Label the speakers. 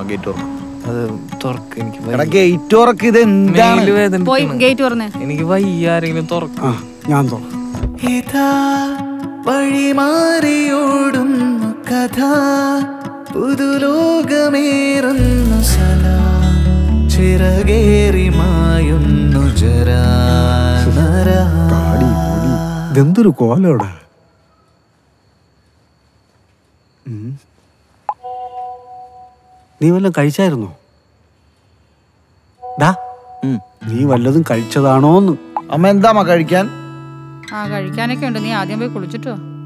Speaker 1: Gate തുറന്നു
Speaker 2: അത് തുറക്ക് എനിക്ക്
Speaker 1: എടാ ഗേറ്റ് തുറക്ക് ഇത് എന്താണ്
Speaker 2: മേല് വേദന
Speaker 3: പോയി ഗേറ്റ് തുറന്നേ
Speaker 2: എനിക്ക് വയ്യ ആരെങ്കിലും തുറക്കും
Speaker 4: ആ ഞാൻ തുറന്നു
Speaker 5: ഇതാ വഴിമാറിയോടുന്നു കഥ പുതുലോകമേറുന്നു സദാ ചിറകേറി മായുന്നു ജരാ നരാ.
Speaker 4: പാടി പൊടി ഇതെന്തൊരു കോലോടാ ഉം. നീ വല്ലതും കഴിച്ചായിരുന്നോ ഡാ നീ വല്ലതും കഴിച്ചതാണോന്ന്
Speaker 1: അമ്മ എന്താ അമ്മ കഴിക്കാൻ
Speaker 3: ആ കഴിക്കാനൊക്കെ ഉണ്ട് നീ ആദ്യം പോയി കുളിച്ചിട്ടോ